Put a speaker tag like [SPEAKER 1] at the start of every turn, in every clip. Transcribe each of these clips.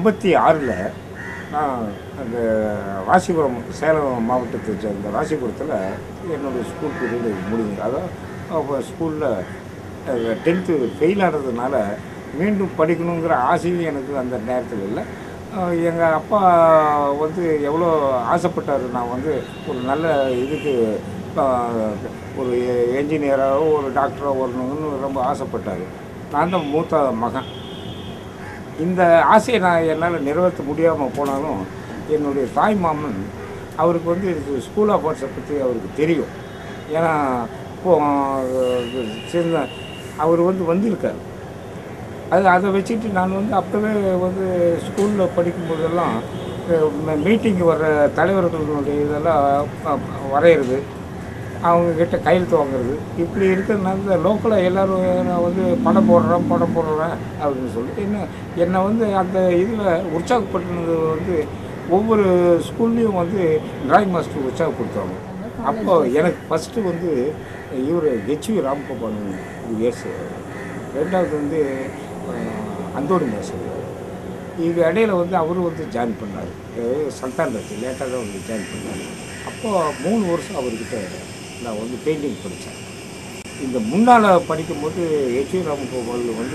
[SPEAKER 1] ஐம்பத்தி ஆறில் நான் அந்த ராசிபுரம் சேலம் மாவட்டத்தை சேர்ந்த ராசிபுரத்தில் என்னுடைய ஸ்கூல் பீரியடு முடிஞ்சு அதான் அப்போ ஸ்கூலில் டென்த்து ஃபெயில் ஆனதுனால மீண்டும் படிக்கணுங்கிற ஆசையும் எனக்கு அந்த நேரத்தில் இல்லை எங்கள் அப்பா வந்து எவ்வளோ ஆசைப்பட்டார் நான் வந்து ஒரு நல்ல இதுக்கு ஆஹ், ஒரு என்ஜினியராகவோ ஒரு டாக்டராக வரணும்னு ரொம்ப ஆசைப்பட்டார் நான் தான் மூத்த மகன் இந்த ஆசையை நான் என்னால் நிறைவேற்ற முடியாமல் போனாலும் என்னுடைய தாய் மாமன் அவருக்கு வந்து இது ஸ்கூல் ஆஃப் ஆர்ட்ஸை பற்றி அவருக்கு தெரியும் ஏன்னா இப்போ சின்ன அவர் வந்து வந்திருக்கார் அது அதை வச்சுட்டு நான் வந்து அப்போவே வந்து ஸ்கூலில் படிக்கும்போதெல்லாம் மீட்டிங் வர்ற தலைவர்களுடைய இதெல்லாம் அஹ், வரைகிறது அவங்கக்கிட்ட கையெழுத்து வாங்குறது இப்படி இருக்கிறதுனால லோக்கலாக எல்லோரும் நான் வந்து படம் போடுறேன் படம் போடுறேன் அப்படின்னு சொல்லி என்ன என்னை வந்து அந்த இதில் உற்சாகப்படுத்தினது வந்து ஒவ்வொரு ஸ்கூல்லேயும் வந்து டிராயிங் மாஸ்டர் உற்சாகப்படுத்துவாங்க அப்போ எனக்கு ஃபஸ்ட்டு வந்து இவர் ஹெச்வி ராம்கோபால் எஸ் ரெண்டாவது வந்து அஹ், அந்தோணி மாஸ்டர் இது இடையில வந்து அவரும் வந்து ஜாயின் பண்ணார் சந்தான் ராஜ் லேட்டாக தான் வந்து ஜாயின் பண்ணார் அப்போ மூணு வருஷம் அவர்கிட்ட நான் வந்து பெயிண்டிங் படித்தேன் இந்த முன்னால் படிக்கும்போது ஹெச்வி ராமகோபால் வந்து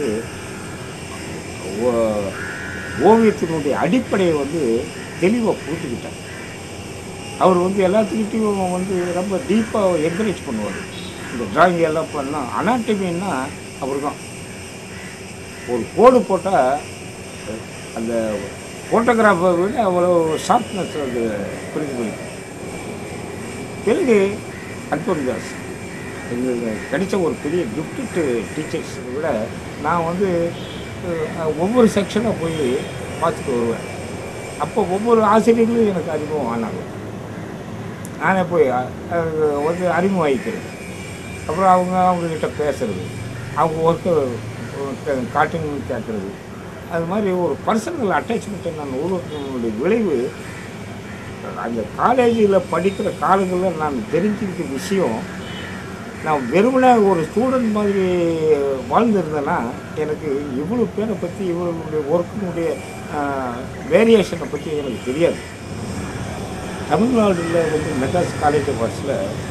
[SPEAKER 1] ஓ- ஓவியத்தினுடைய அடிப்படையை வந்து தெளிவாக புரிஞ்சுக்கிட்டார் அவர் வந்து எல்லாத்துக்கிட்டையும் வந்து ரொம்ப டீப்பாக என்கரேஜ் பண்ணுவார் இந்த டிராயிங் எல்லாம் பண்ணால் அனாட்டமின்னா அவர் தான் ஒரு கோடு போட்டால் அந்த ஃபோட்டோகிராஃபை விட அவ்வளோ ஷார்ப்னஸ் அது பிரதிபலிக்கும் தெலுங்கு அன்புதாஸ் எங்களுக்கு கிடைச்ச ஒரு பெரிய கிஃப்ட்டு டீச்சர்ஸ் விட நான் வந்து அஹ், ஒவ்வொரு செக்ஷனாக போய் பார்த்துட்டு வருவேன் அப்போ ஒவ்வொரு ஆசிரியர்களும் எனக்கு அறிமுகம் ஆனாங்க நானே போய் அஹ், அஹ், வந்து அறிமுகமாகிக்கிறது அப்புறம் அவங்க அவங்கக்கிட்ட பேசுறது அவங்க ஒர்க்கை காட்டுன்னு கேட்குறது அது மாதிரி ஒரு பர்சனல் அட்டாச்மெண்ட்டை நான் உருவாக்கினுடைய விளைவு அந்த காலேஜில் படிக்கிற காலங்களில் நான் தெரிஞ்சுக்கிட்ட விஷயம் நான் வெறுமனே ஒரு ஸ்டூடெண்ட் மாதிரி வாழ்ந்திருந்தேன்னா எனக்கு இவ்வளோ பேரை பற்றி இவங்களுடைய ஒர்க்கினுடைய வேரியேஷனை பற்றி எனக்கு தெரியாது தமிழ்நாடுல வந்து மெட்ராஸ் காலேஜ் ஆஃப் ஆர்ட்ஸில்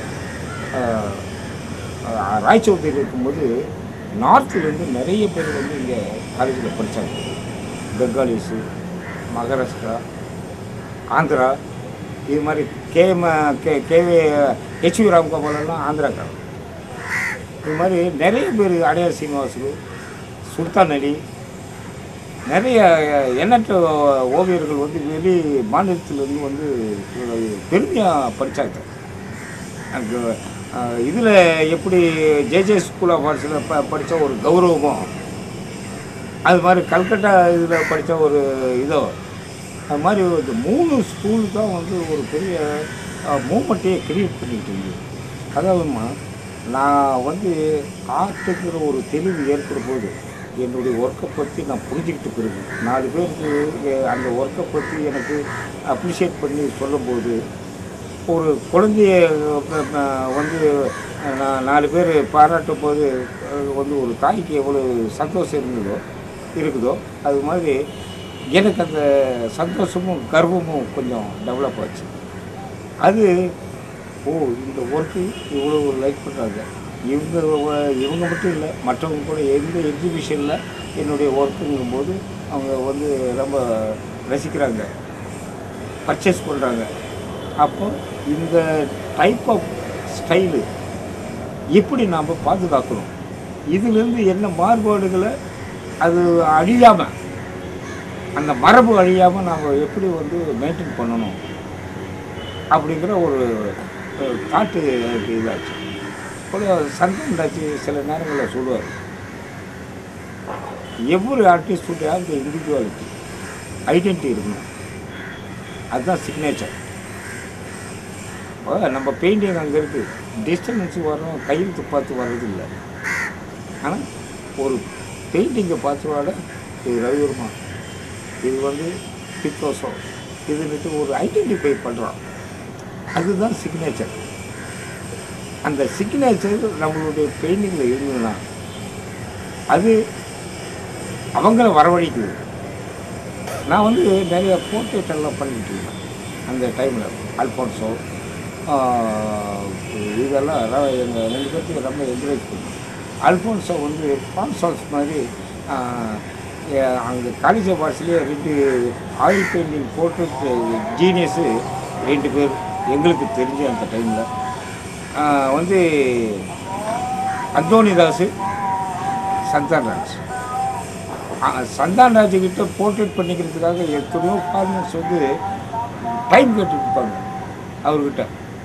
[SPEAKER 1] ராய்ச்சௌத்தியில் இருக்கும்போது நார்த்துலேருந்து நிறைய பேர் வந்து இங்கே காலேஜில் படித்தாங்க பெங்காலிஸு மகாராஷ்டிரா ஆந்திரா இது மாதிரி கேம கே கேவே ஹெச்வி ராம்கோபாலெல்லாம் ஆந்திராக்காரன் இது மாதிரி நிறைய பேர் அடையார் சீனிவாசு சுல்தான் அலி நிறைய எண்ணற்ற ஓவியர்கள் வந்து வெளி மாநிலத்திலேருந்து வந்து பெருமையாக படித்தாங்க எனக்கு இதில் எப்படி ஜேஜே ஸ்கூல் ஆஃப் ஆர்ட்ஸில் ப படித்த ஒரு கௌரவமோ அது மாதிரி கல்கட்டா இதில் படித்த ஒரு இதோ அது மாதிரி இந்த மூணு ஸ்கூல் தான் வந்து ஒரு பெரிய மூமெண்ட்டையே கிரியேட் பண்ணிட்டு இருந்தது அதாவதுமா நான் வந்து ஆர்ட்டுங்கிற ஒரு தெளிவு ஏற்பட போது என்னுடைய ஒர்க்கை பற்றி நான் புரிஞ்சுக்கிட்டு பிறகு நாலு பேருக்கு எ- அந்த ஒர்க்கை பற்றி எனக்கு அப்ரிஷியேட் பண்ணி சொல்லும்போது ஒரு குழந்தைய அஹ், அஹ், வந்து நான் நாலு பேர் பாராட்டும் போது அஹ், வந்து ஒரு தாய்க்கு எவ்வளோ சந்தோஷம் இருந்ததோ இருக்குதோ அது மாதிரி எனக்கு அந்த சந்தோஷமும் கர்வமும் கொஞ்சம் டெவலப் ஆச்சு அது ஓ இந்த ஒர்க்கு இவ்வளோ லைக் பண்ணுறாங்க இவங்க வ- இவங்க மட்டும் இல்லை மற்றவங்க கூட எந்த எக்ஸிபிஷனில் என்னுடைய ஒர்க்குங்கும்போது அவங்க வந்து ரொம்ப ரசிக்கிறாங்க பர்ச்சேஸ் பண்ணுறாங்க அப்போ இந்த டைப் ஆஃப் ஸ்டைலு எப்படி நாம் பாதுகாக்கணும் இதுலேருந்து என்ன மாறுபாடுகளை அது அழியாமல் அந்த மரபு அழியாமல் நாம் எப்படி வந்து மெயின்டைன் பண்ணணும் அப்படிங்கிற ஒரு தாட்டு எனக்கு இதாச்சு போல சந்தன் ராஜ் சில நேரங்களில் சொல்லுவார் எவ்வொரு ஆர்டிஸ்டுடைய அந்த இண்டிவிஜுவாலிட்டி ஐடென்டிட்டி இருக்கணும் அதுதான் சிக்னேச்சர் இப்போ நம்ம பெயிண்டிங் அங்கே இருக்குது டிஸ்டன்ஸ் வரோம் கையெழுத்து பார்த்து வர்றது இல்லை ஆனால் ஒரு பெயிண்டிங்கை பார்த்து வாட இது ரவிவர்மா இது வந்து பித்தோசோ இதுன்னுட்டு ஒரு ஐடென்டிஃபை பண்ணுறோம் அதுதான் சிக்னேச்சர் அந்த சிக்னேச்சர் நம்மளுடைய பெயிண்டிங்கில் இருந்ததுன்னா அது அவங்கள வரவழைக்குது நான் வந்து நிறைய போர்ட்ரேட் எல்லாம் பண்ணிட்டு இருந்தேன் அந்த டைமில் அல்ஃபோன்ஸோ இதெல்லாம் ர- எங்கள் ரெண்டு பேர்த்துக்கு ரொம்ப என்கரேஜ் பண்ணுவேன் அல்ஃபோன்ஸோ வந்து பான்சால்ஸ் மாதிரி அங்கே காலேஜ் பாஸ்லேயே ரெண்டு ஆயில் பெயிண்டிங் போர்ட்ரேட் ஜீனியஸு ரெண்டு பேர் எங்களுக்கு தெரிஞ்ச அந்த டைமில் வந்து அந்தோனிதாஸு சந்தான்ராஜ் சந்தான்ராஜ் கிட்ட போர்ட்ரேட் பண்ணிக்கிறதுக்காக எத்தனையோ ஃபார்மர்ஸ் வந்து டைம் கேட்டுட்டு இருப்பாங்க அவர்கிட்ட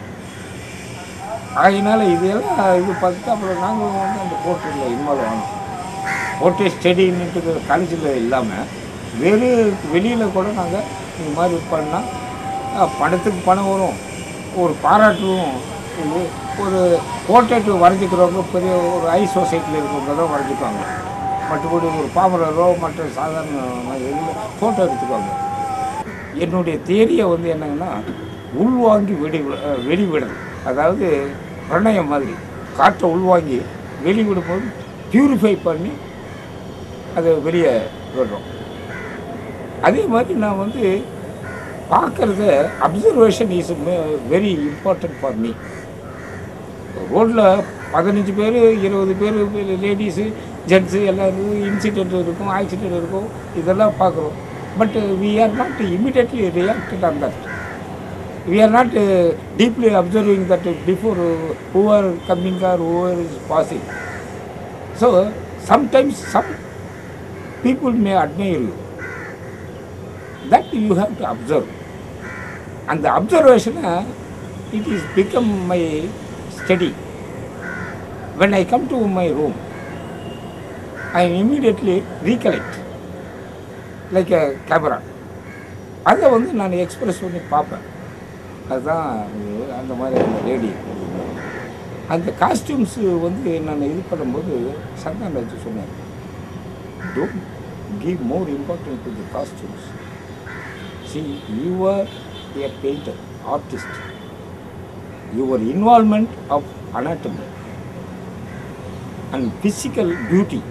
[SPEAKER 1] அதனால இதெல்லாம் இது பார்த்துட்டு அப்புறம் நாங்கள் வந்து அந்த போர்ட்ரேட்டில் இன்வால்வ் ஆனோம் போர்ட்ரேட் ஸ்டடின்ட்டு காலேஜில் இல்லாமல் வேறு வெளியில் கூட நாங்கள் இது மாதிரி பண்ணால் அஹ், பணத்துக்கு பணம் வரும் ஒரு பாராட்டும் இது ஒரு போர்ட்ரேட் வரைஞ்சிக்கிறவங்க பெரிய ஒரு ஹை சொசைட்டியில் இருக்கிறவங்க தான் வரைஞ்சிக்குவாங்க மற்றபடி ஒரு பாமரரோ மற்ற சாதாரண இதில் ஃபோட்டோ எடுத்துக்குவாங்க என்னுடைய தியரியை வந்து என்னங்கன்னா உள்வாங்கி வெடி அஹ், வெளிவிடல் அதாவது பிரணயம் மாதிரி காற்றை உள்வாங்கி வெளிவிடும்போது பியூரிஃபை பண்ணி அதை வெளியே விடுறோம் அதே மாதிரி நான் வந்து பார்க்குறத observation is very important for me ரோட்டில் பதினஞ்சு பேர் இருபது பேர் லேடிஸு ஜென்ஸு எல்லாருக்கும் இன்சிடென்ட் இருக்கும் ஆக்சிடென்ட் இருக்கும் இதெல்லாம் பார்க்குறோம் but we are not immediately reacted on that we are not uh, deeply observing that before uh, who are coming or who is passing. So sometimes some people may admire you. That you have to observe. And the observation, uh, it is become my study. When I come to my room, I immediately recollect like a camera. அதை வந்து நான் express பண்ணி பார்ப்பேன் அதுதான் இது, அந்த மாதிரி அந்த லேடி அந்த காஸ்டியூம்ஸு வந்து நான் இது பண்ணும்போது சந்தான வச்சு சொன்னேன் don't give more important to the costumes see you are a painter artist your involvement of anatomy and physical beauty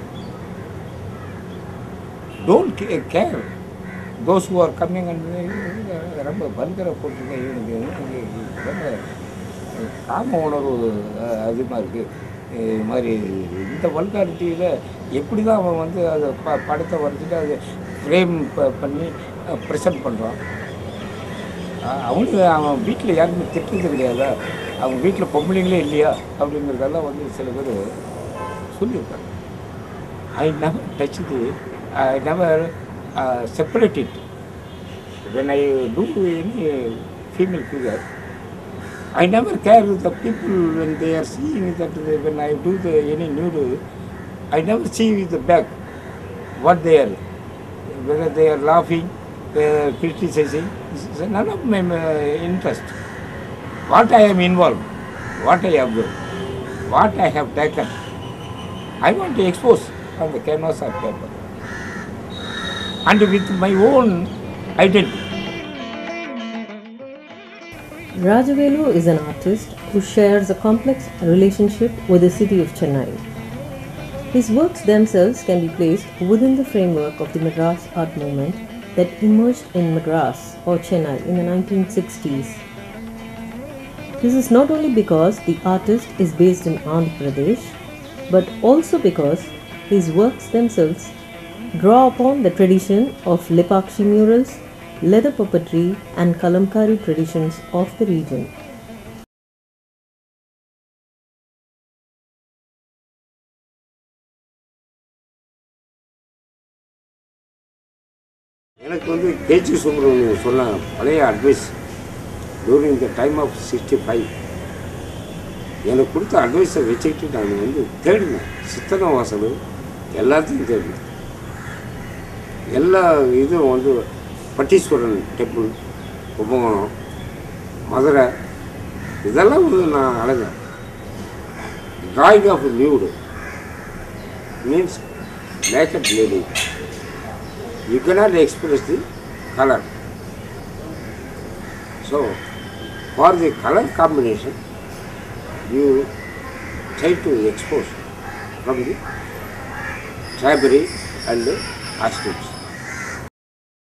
[SPEAKER 1] don't care those who are coming and ரொம்ப பல்கரை போட்டிருக்கேன் இவனுக்கு இவனுக்கு ரொம்ப காம உணர்வு அஹ், அதிகமாக இருக்குது இது மாதிரி இந்த வல்காரிட்டியில் எப்படி தான் அவன் வந்து அதை ப படத்தை வரைஞ்சிட்டு அதை ஃப்ரேம் பண்ணி ப்ரெசென்ட் பண்ணுறான் அவனுக்கு அவன் வீட்டில் யாருமே திட்டுறது கிடையாதா அவங்க வீட்டில் பொம்பளைங்களே இல்லையா அப்படிங்கிறதெல்லாம் வந்து சில பேர் சொல்லியிருக்காங்க I never touch the, I never uh, separate it. When I do any female figure, I never care the people when they are seeing that they, when I do the any nude, I never see the back, what they are, whether they are laughing, they are criticizing, it's none of my uh, interest. What I am involved, what I observe, what I have taken, I want to expose on the canvas of paper. And with my own identity.
[SPEAKER 2] Rajavelu is an artist who shares a complex relationship with the city of Chennai. His works themselves can be placed within the framework of the Madras art movement that emerged in Madras or Chennai in the 1960s. This is not only because the artist is based in Andhra Pradesh, but also because his works themselves draw upon the tradition of Lipakshi murals, leather puppetry, and Kalamkari traditions of the region.
[SPEAKER 1] எனக்கு வந்து KG Subramaniam சொன்ன பழைய advice during the time of sixty five எனக்கு கொடுத்த அட்வைஸை வச்சுக்கிட்டு நான் வந்து தேடினேன் சித்தன வாசல் எல்லாத்தையும் தேடினேன் எல்லா இதுவும் வந்து பட்டீஸ்வரன் டெம்பிள் கும்பகோணம் மதுரை இதெல்லாம் வந்து நான் அடைஞ்சேன் drawing of nude means naked lady you cannot express the color. So, for the color combination, you try to expose from the tribary and the costumes.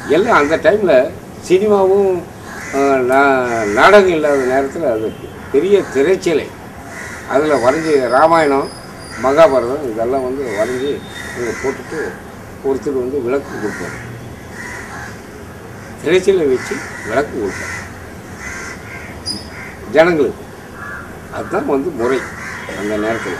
[SPEAKER 1] எல்லாம் அந்த டைமில் சினிமாவும் அஹ், நா- நாடகம் இல்லாத நேரத்தில் அது பெரிய திரைச்சிலை அதில் வரைஞ்சி ராமாயணம் மகாபாரதம் இதெல்லாம் வந்து வரைஞ்சி அங்கே போட்டுட்டு ஒருத்தர் வந்து விளக்கு கொடுப்பார் திரைச்சிலை வச்சு விளக்கு கொடுப்பார் ஜனங்களுக்கு அதுதான் வந்து முறை அந்த நேரத்தில்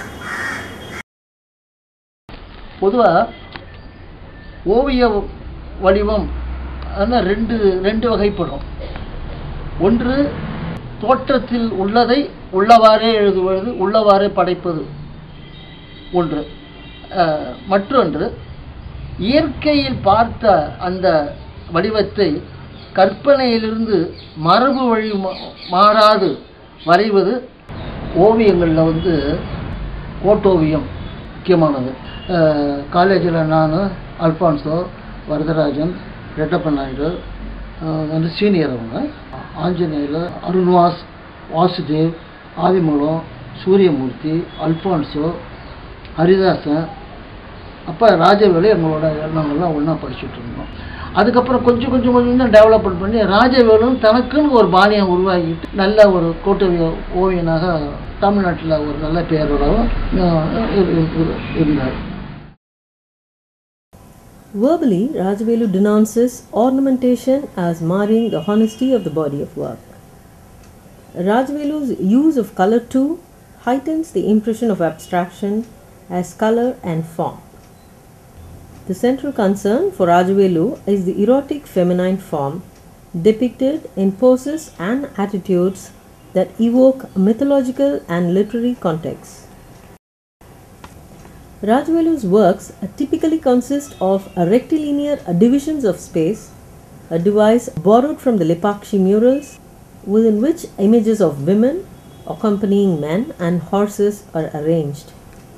[SPEAKER 3] பொதுவாக ஓவிய வடிவம் ஆனால் ரெண்டு ரெண்டு வகைப்படும் ஒன்று தோற்றத்தில் உள்ளதை உள்ளவாறே எழுதுவது உள்ளவாறே படைப்பது ஒன்று அஹ், மற்றொன்று இயற்கையில் பார்த்த அந்த வடிவத்தை கற்பனையிலிருந்து மரபு வழி மா- மாறாது வரைவது ஓவியங்களில் வந்து கோட்டோவியம் முக்கியமானது காலேஜில் நான் அல்பான்சோ வரதராஜன் ரெட்டப்ப நாயுடு அஹ் வந்து சீனியர் அவங்க ஆஞ்சநேயர் அருண்வாஸ் வாசுதேவ் ஆதிமூலம் சூரியமூர்த்தி அல்பான்சோ ஹரிதாசன் அப்போ ராஜவேலு எங்களோட நாங்கள்லாம் ஒன்றா படிச்சுட்டு இருந்தோம் அதுக்கப்புறம் கொஞ்சம் கொஞ்சம் கொஞ்சம் தான் டெவலப்மெண்ட் பண்ணி ராஜவேலும் தனக்குன்னு ஒரு பாணியை உருவாக்கிட்டு நல்ல ஒரு கோட்டோவிய ஓவியனாக தமிழ்நாட்டில் ஒரு நல்ல பெயரோடவும் அஹ், இரு- இரு- இருந்தார்
[SPEAKER 2] Verbally, Rajavelu denounces ornamentation as marring the honesty of the body of work. Rajvelu's use of color too heightens the impression of abstraction as color and form. The central concern for Rajavelu is the erotic feminine form depicted in poses and attitudes that evoke mythological and literary contexts. Rajvelu's works typically consist of a rectilinear divisions of space, a device borrowed from the Lipakshi murals, within which images of women accompanying men and horses are arranged.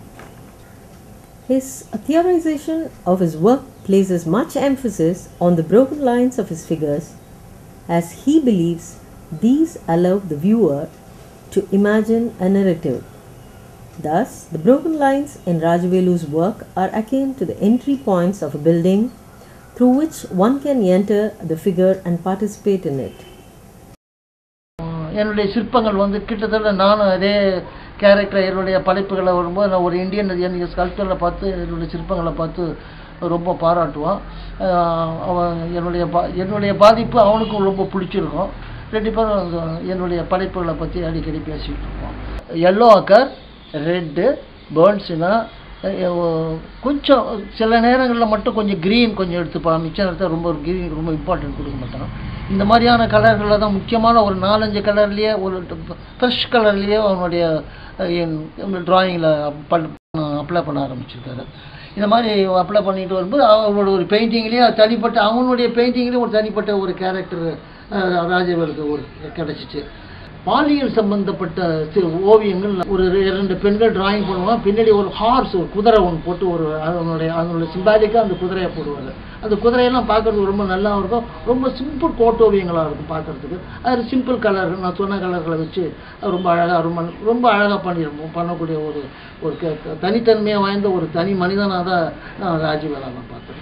[SPEAKER 2] His theorization of his work places much emphasis on the broken lines of his figures, as he believes these allow the viewer to imagine a narrative. Thus, the broken lines in Rajavelu's work are akin to the entry points of a building through which one can enter the figure and participate in it.
[SPEAKER 3] என்னுடைய சிற்பங்கள் வந்து கிட்டத்தட்ட நானும் அதே character என்னுடைய படைப்புகளை வரும்போது நான் ஒரு இந்தியன் என்னுடைய ஸ்கல்ப்டரில் பார்த்து என்னுடைய சிற்பங்களை பார்த்து ரொம்ப பாராட்டுவான் ஆஹ் அவன் என்னுடைய பா என்னுடைய பாதிப்பு அவனுக்கும் ரொம்ப பிடிச்சிருக்கும் ரெண்டு பேரும் அந்த என்னுடைய படைப்புகளை பற்றி அடிக்கடி பேசிகிட்டு இருப்போம் எல்லோ அக்கர் ரெட்டு பேர்ன்ஸுனா கொஞ்சம் சில நேரங்களில் மட்டும் கொஞ்சம் க்ரீன் கொஞ்சம் எடுத்துப்பான் மிச்ச நேரத்தில் ரொம்ப க்ரீன் ரொம்ப இம்பார்ட்டன்ட் கொடுக்க மாட்டான் இந்த மாதிரியான கலர்களில் தான் முக்கியமான ஒரு நாலஞ்சு கலர்லேயே ஒரு ஃப்ரெஷ் கலர்லேயே அவனுடைய ட்ராயிங்கில் அப்ளை பண்ண ஆரம்பிச்சிருக்காரு இந்த மாதிரி அப்ளை பண்ணிட்டு வரும்போது அவனோட ஒரு பெயிண்டிங்லேயே தனிப்பட்ட அவனுடைய பெயிண்டிங்லேயே ஒரு தனிப்பட்ட ஒரு கேரக்டர் ராஜவேலுக்கு ஒரு கிடச்சிச்சு பாலியல் சம்பந்தப்பட்ட சில ஓவியங்கள் ஒரு இரண்டு பெண்கள் டிராயிங் பண்ணுவாங்க பின்னாடி ஒரு ஹார்ஸ் ஒரு குதிரை ஒன்று போட்டு ஒரு அதனுடைய அதனுடைய சிம்பாலிக்காக அந்த குதிரையை போடுவாங்க அந்த குதிரையெல்லாம் பார்க்கறதுக்கு ரொம்ப நல்லா இருக்கும் ரொம்ப சிம்பிள் கோட்டோவியங்களாக இருக்கும் பார்க்கறதுக்கு அது சிம்பிள் கலர் நான் சொன்ன கலர்களை வச்சு அது ரொம்ப அழகாக ரொம்ப ரொம்ப அழகாக பண்ணிருப்போம் பண்ணக்கூடிய ஒரு ஒரு க- க- தனித்தன்மையாக வாய்ந்த ஒரு தனி மனிதனாக தான் நான் ராஜீவேலா நான் பார்த்துருக்கேன்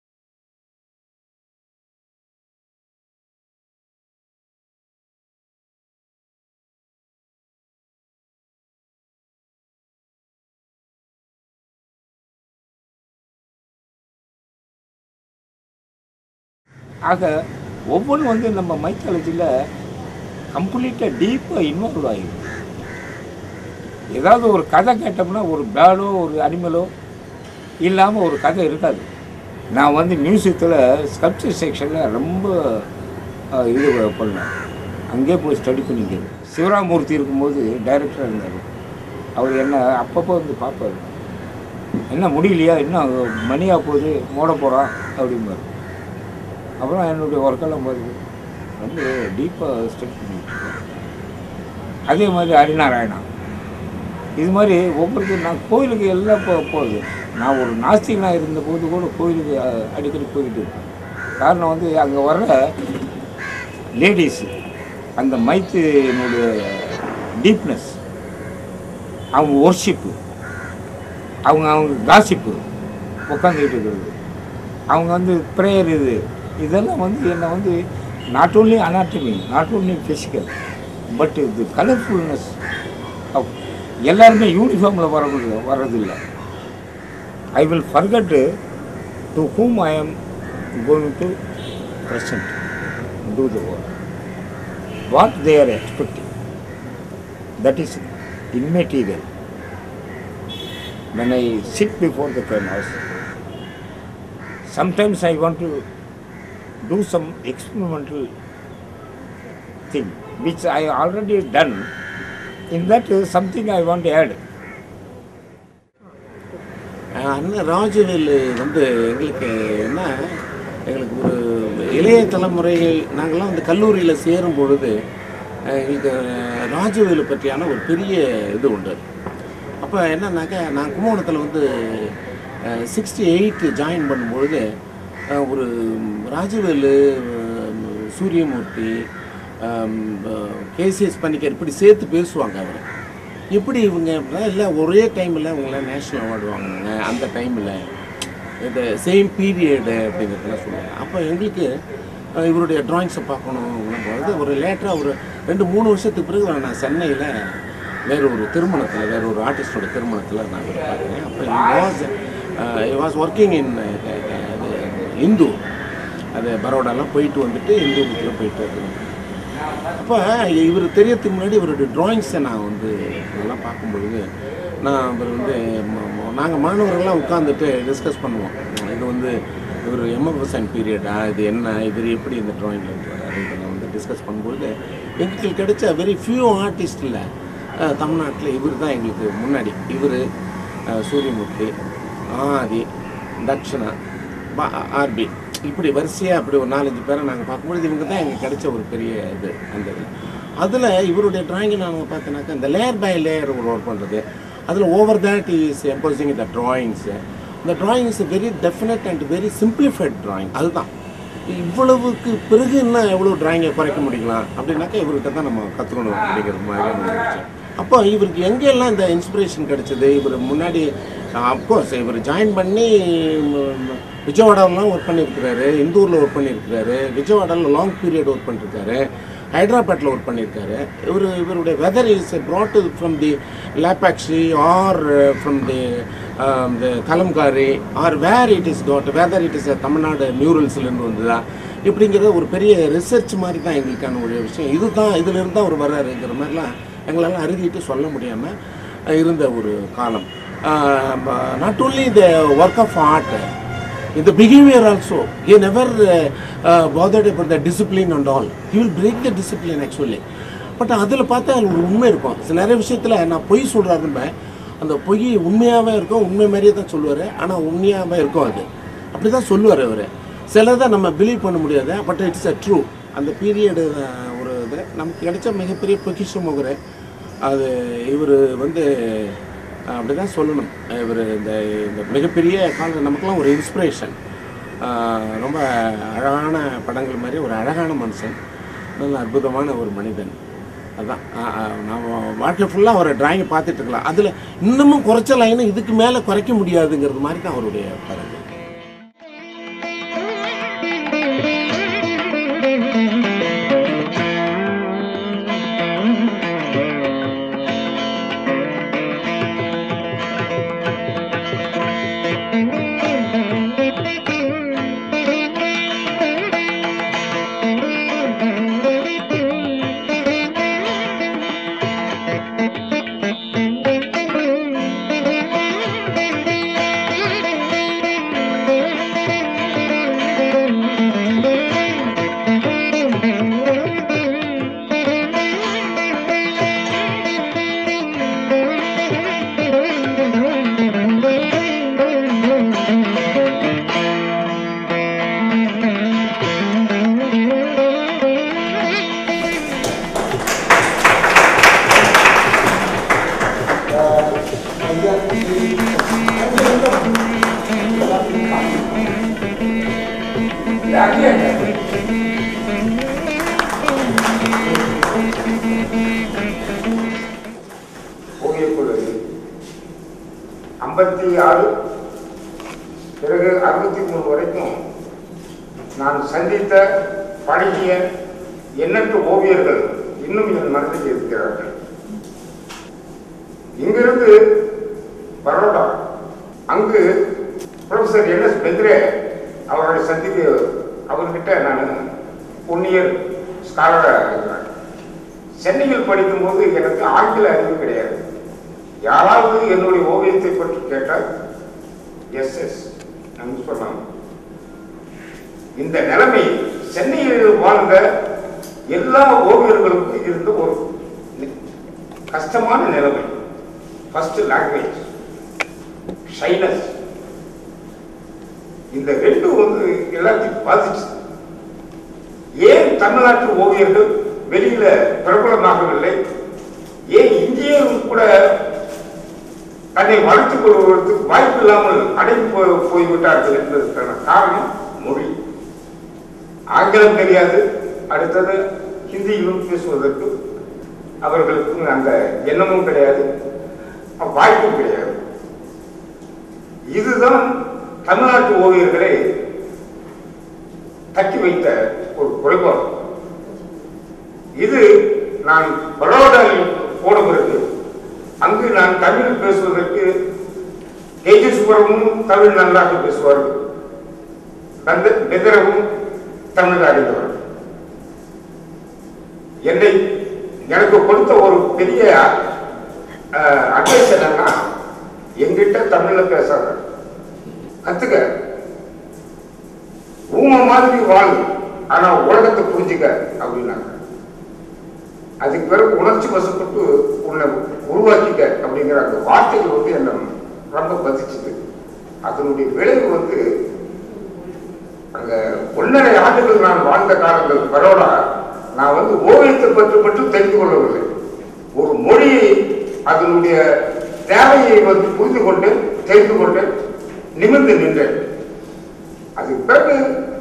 [SPEAKER 1] ஆக ஒவ்வொன்றும் வந்து நம்ம மைத்தாலஜியில் கம்ப்ளீட்டாக டீப்பாக இன்வால்வ் ஆகிடும் ஏதாவது ஒரு கதை கேட்டோம்னா ஒரு பேர்டோ ஒரு அனிமலோ இல்லாமல் ஒரு கதை இருக்காது நான் வந்து மியூசியத்தில் ஸ்கல்ப்சர் செக்ஷனில் ரொம்ப அஹ், இது பண்ணேன் அங்கேயே போய் ஸ்டடி பண்ணிக்கிறது சிவராமூர்த்தி இருக்கும்போது டைரக்டராக இருந்தார் அவர் என்ன அப்பப்போ வந்து பார்ப்பார் என்ன முடியலையா இன்னும் மணியாக போகுது மூட போகிறான் அப்படிம்பார் அப்புறம் என்னுடைய ஒர்க்கெல்லாம் பார்த்து ரொம்ப டீப்பாக ஸ்டடி பண்ணிட்டு இருக்கேன் அதே மாதிரி ஹரிநாராயணா இது மாதிரி ஒவ்வொருத்தரும் நான் கோயிலுக்கு எல்லாம் போ போகுது நான் ஒரு நாஸ்திகனாக இருந்தபோது கூட கோயிலுக்கு அஹ், அடிக்கடி போயிட்டு இருப்பேன் காரணம் வந்து அங்கே வர்ற லேடிஸு அந்த மைத்தினுடைய டீப்னஸ் அவங்க ஒர்ஷிப்பு அவங்க அவங்க காசிப்பு உட்காந்துக்கிட்டு இருக்கிறது அவங்க வந்து ப்ரேயர் இது இதெல்லாம் வந்து என்னை வந்து not only anatomy not only physical but இது கலர்ஃபுல்னஸ் எல்லாருமே யூனிஃபார்மில் வரது வர்றதில்லை I will forget to whom I am going to present do the work what they are expecting that is immaterial when I sit before the canvas sometimes I want to do some experimental thing which I already done in that uh, something I want to add
[SPEAKER 4] ah அண்ணன் ராஜவேலு வந்து எங்களுக்கு என்ன எங்களுக்கு ஒரு இளைய தலைமுறைகள் நாங்கள்லாம் வந்து கல்லூரியில் சேரும் பொழுது அஹ் எங்களுக்கு ராஜவேலு பற்றியான ஒரு பெரிய இது உண்டு அப்போ என்னன்னாக்கா நான் கும்பகோணத்தில் வந்து சிக்ஸ்டி எயிட் ஜாயின் பண்ணும்பொழுது அஹ் ஒரு ராஜவேலு அஹ் சூரியமூர்த்தி கேசிஎஸ் பணிக்கர் இப்படி சேர்த்து பேசுவாங்க அவர் எப்படி இவங்க அப்படின்னா இல்லை ஒரே டைமில் இவங்கள நேஷ்னல் அவார்டு வாங்கினாங்க அந்த டைமில் இந்த சேம் பீரியடு அப்படிங்கிறதெல்லாம் சொல்லுவாங்க அப்போ எங்களுக்கு அஹ், இவருடைய ட்ராயிங்ஸை பார்க்கணும் பொழுது ஒரு லேட்டராக ஒரு ரெண்டு மூணு வருஷத்துக்கு பிறகு நான் சென்னையில் வேற ஒரு திருமணத்தில் வேற ஒரு ஆர்டிஸ்டோட திருமணத்தில் நான் இவரை பார்த்தேன் அப்போ was I was working in Hindu அது பரோடாலாம் போயிட்டு வந்துட்டு இந்து வீட்டில் போயிட்டு இருக்கேன் அப்போ இவர் தெரியறதுக்கு முன்னாடி இவருடைய ட்ராயிங்ஸை நான் வந்து இதெல்லாம் பார்க்கும்பொழுது நான் இவர் வந்து நாங்கள் மாணவர்கள்லாம் உட்காந்துட்டு டிஸ்கஸ் பண்ணுவோம் இது வந்து இவர் எம்எஃப்எஸ்என் பீரியடா இது என்ன இவர் எப்படி இந்த ட்ராயிங்கில் வந்து வராரு இதெல்லாம் வந்து டிஸ்கஸ் பண்ணும்பொழுது எங்களுக்கு கிடைச்ச வெரி ஃபியூ ஆர்டிஸ்டில் தமிழ்நாட்டில் இவர் தான் எங்களுக்கு முன்னாடி இவர் சூரியமூர்த்தி ஆதி தட்சணா பா ஆர்பி இப்படி வரிசையாக அப்படி ஒரு நாலஞ்சு பேரை நாங்கள் பார்க்கும்பொழுது இவங்க தான் எங்களுக்கு கிடைச்ச ஒரு பெரிய இது அந்த இது அதில் இவருடைய டிராயிங்கை நாங்கள் பார்த்தோன்னாக்கா இந்த லேயர் பை லேயர் ஒரு ஒர்க் பண்ணுறது அதில் over that is embossing the drawings இந்த drawing is very definite and very simplified drawing அதுதான் இவ்வளவுக்கு பிறகு இன்னும் எவ்வளோ டிராயிங்கை குறைக்க முடியலாம் அப்படின்னாக்கா இவர்கிட்ட தான் நம்ம கற்றுக்கணும் அப்படிங்கிற மாதிரி இருந்துச்சு அப்போ இவருக்கு எங்கெல்லாம் இந்த இன்ஸ்பிரேஷன் கிடைச்சது இவர் முன்னாடி அப்கோர்ஸ் இவர் ஜாயின் பண்ணி ம், விஜயவாடாலாம் ஒர்க் பண்ணியிருக்கிறாரு இந்தூரில் ஒர்க் பண்ணியிருக்கிறாரு விஜயவாடாவில் லாங் பீரியட் ஒர்க் பண்ணியிருக்காரு ஹைதராபாத்தில் ஒர்க் பண்ணியிருக்காரு இவர் இவருடைய whether is brought from the Lepakshi or from the the Kalamkari or where it is got whether it is Tamil Nadu மியூரல்ஸ்லேருந்து வந்ததா இப்படிங்கிறது ஒரு பெரிய ரிசர்ச் மாதிரி தான் எங்களுக்கான ஒரு விஷயம் இதுதான் இதுலேருந்து தான் அவர் வர்றாருங்கிற மாதிரிலாம் எங்களால் அறுதிட்டு சொல்ல முடியாமல் இருந்த ஒரு காலம் not only the work of art in the behavior also he never uh, uh, bothered about the discipline and all he will break the discipline actually but அதில் பார்த்தா அதில் ஒரு உண்மை இருக்கும் சில நிறைய விஷயத்தில் நான் பொய் சொல்கிறாருன்னு அந்த பொய் உண்மையாகவே இருக்கும் உண்மை மாதிரியே தான் சொல்லுவார் ஆனால் உண்மையாகவே இருக்கும் அது அப்படி தான் சொல்லுவார் அவர் சிலதை நம்ம பிலீவ் பண்ண முடியாது பட் இட்ஸ் அ ட்ரூ அந்த பீரியடு ஒரு இது நமக்கு கிடைச்ச மிகப்பெரிய பொக்கிஷம் ஒரு அது இவர் வந்து அப்படி தான் சொல்லணும் இவர் இந்த இந்த மிகப்பெரிய கால நமக்கெல்லாம் ஒரு இன்ஸ்பிரேஷன் ரொம்ப அழகான படங்கள் மாதிரி ஒரு அழகான மனுஷன் நல்ல அற்புதமான ஒரு மனிதன் அதான் நாம் வாழ்க்கை ஃபுல்லாக அவரை டிராயிங்கை பார்த்துட்டு இருக்கலாம் அதில் இன்னமும் குறைச்ச லைனை இதுக்கு மேலே குறைக்க முடியாதுங்கிறது மாதிரி தான் அவருடைய படங்கள்
[SPEAKER 1] ஓவியக்குழு ஐம்பத்தி ஆறு பிறகு அறுபத்தி மூணு வரைக்கும் நான் சந்தித்த பழகிய எண்ணற்ற ஓவியர்கள் இன்னும் என் மனதில் இருக்கிறார்கள் இங்கிருந்து பரோடா அங்கு ப்ரொஃபசர் என் எஸ் பெத்ரே அவருடைய சந்திப்பு அவர்கிட்ட நான் ஒன் இயர் ஸ்காலராக இருக்கிறேன் சென்னையில் படிக்கும்போது எனக்கு ஆங்கில அறிவு கிடையாது யாராவது என்னுடைய ஓவியத்தை பற்றி கேட்டால் எஸ் எஸ் நம்ம சொன்னாங்க இந்த நிலைமை சென்னையில் வாழ்ந்த எல்லா ஓவியர்களுக்கும் இருந்த ஒரு நி- கஷ்டமான நிலைமை ஃபர்ஸ்ட் லாங்குவேஜ் ஷைனஸ் இந்த ரெண்டும் வந்து எல்லாத்தையும் பாதிச்சு ஏன் தமிழ்நாட்டு ஓவியர்கள் வெளியில பிரபலமாகவில்லை ஏன் இந்தியாவும் கூட தன்னை வளர்த்துக் கொள்வதற்கு வாய்ப்பு இல்லாமல் அடைந்து போய் போய்விட்டார்கள் என்பதற்கான காரணம் மொழி ஆங்கிலம் தெரியாது அடுத்தது ஹிந்தியிலும் பேசுவதற்கு அவர்களுக்கு அந்த எண்ணமும் கிடையாது வாய்ப்பும் கிடையாது இதுதான் தமிழ்நாட்டு ஓவியர்களை தட்டி வைத்த ஒரு குறைபாடு இது நான் பரோடாவில் போன பிறகு அங்கு நான் தமிழ் பேசுவதற்கு தேஜஸ்வரமும் தமிழ் நன்றாக பேசுவார்கள் நந்த பெதரவும் தமிழ் அறிந்தவர் என்னை எனக்கு கொடுத்த ஒரு பெரிய அட்வைஸ் என்னன்னா எங்கிட்ட தமிழ்ல பேசாத கத்துக்க ஊமை மாதிரி வாழ் ஆனா உலகத்தை புரிஞ்சுக்க அப்படின்னாங்க அதுக்கு பிறகு உணர்ச்சி வசப்பட்டு உன்னை உருவாக்கிக்க அப்படிங்கிற அந்த வார்த்தைகள் வந்து என்ன ரொம்ப பதிச்சுது அதனுடைய விளைவு வந்து அந்த ஒன்றரை ஆண்டுகள் நான் வாழ்ந்த காலங்கள் பரோடா நான் வந்து ஓவியத்தை பற்றி மட்டும் தெரிந்து கொள்ளவில்லை ஒரு மொழியை அதனுடைய தேவையை வந்து புரிந்து கொண்டு தெரிந்து கொண்டு நிமிர்ந்து நின்றேன் அதுக்கு பிறகு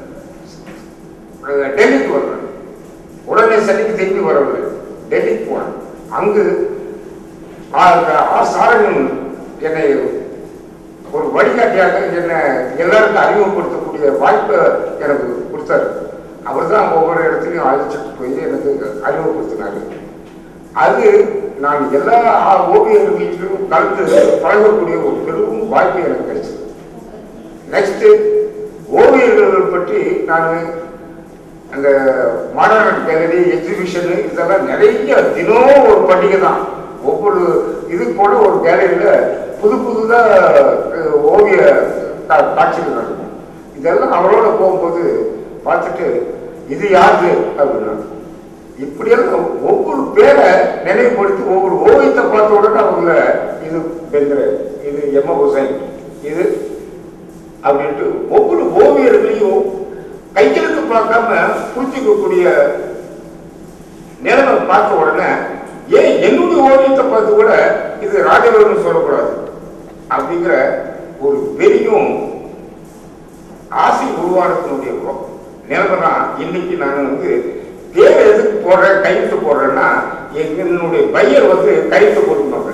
[SPEAKER 1] அஹ், டெல்லிக்கு வர்றேன் உடனே சென்னைக்கு திரும்பி வரவில்லை டெல்லிக்கு போனேன் அங்கு ஆ- ஆர் சாரங்கன் என்னை ஒரு வழிகாட்டியாக என்னை எல்லாருக்கும் அறிமுகப்படுத்தக்கூடிய வாய்ப்பை எனக்கு கொடுத்தாரு அவர் தான் ஒவ்வொரு இடத்துலையும் அழைச்சிட்டு போய் எனக்கு அறிமுகப்படுத்தினாரு அது நான் எல்லா ஓவியர்களிலும் கலந்து பழகக்கூடிய ஒரு பெரும் வாய்ப்பு எனக்கு கிடைச்சது நெக்ஸ்ட் ஓவியர்கள் பற்றி நான் அந்த மாடர்ன் கேலரி எக்ஸிபிஷன் இதெல்லாம் நிறைய தினம் ஒரு பண்டிகை தான் ஒவ்வொரு இது போல ஒரு கேலரியில புது புதுதா அஹ், ஓவிய கா- காட்சிகள் நடக்கும் இதெல்லாம் அவரோட போகும்போது பார்த்துட்டு இது யாரு அப்படின்னா இப்படியெல்லாம் ஒவ்வொரு பேரை நினைவுபடுத்தி ஒவ்வொரு ஓவியத்தை பார்த்த உடனே அவங்கள இது பெந்திர இது எம் ஹுசைன் இது அப்படின்ட்டு ஒவ்வொரு ஓவியர்களையும் கையெழுத்து பார்க்காம புரிஞ்சுக்கக்கூடிய நிலைமை பார்த்த உடனே ஏன் என்னுடைய ஓவியத்தை பார்த்து கூட இது ராஜவர்மன் சொல்லக்கூடாது அப்படிங்கிற ஒரு வெறியும் ஆசை உருவானத்தினுடைய நிலைமை தான் இன்னைக்கு நான் வந்து பேர் எதுக்கு போடுறேன் கையெழுத்து போடுறேன்னா என்னுடைய பையர் வந்து கையெழுத்து போட்டுப்பாங்க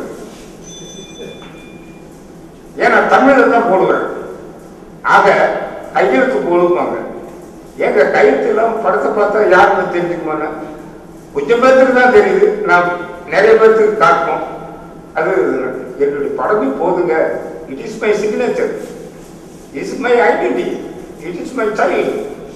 [SPEAKER 1] ஏன்னா தமிழில் தான் போடுவேன் ஆக கையெழுத்து போடுவாங்க ஏங்க கையெழுத்து எல்லாம் படத்தை பார்த்தா யாருன்னு தெரிஞ்சுக்குமாண்ணா கொஞ்சம் பேர்த்துக்கு தான் தெரியுது நான் நிறைய பேர்த்துக்கு காட்டணும் அது என்னுடைய படமே போதுங்க it is my signature is my identity it is my child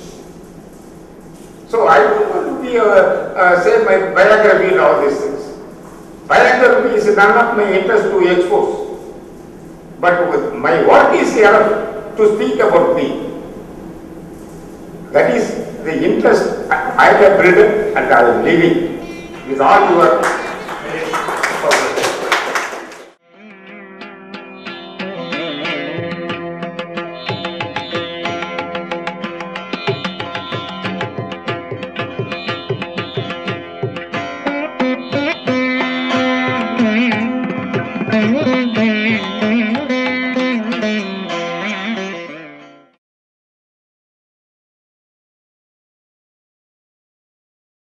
[SPEAKER 1] so I don't want to be say my biography and all these things. Biography is none of my interest to expose. But with my work is enough to speak about me. That is the interest I I have built and I am living with all your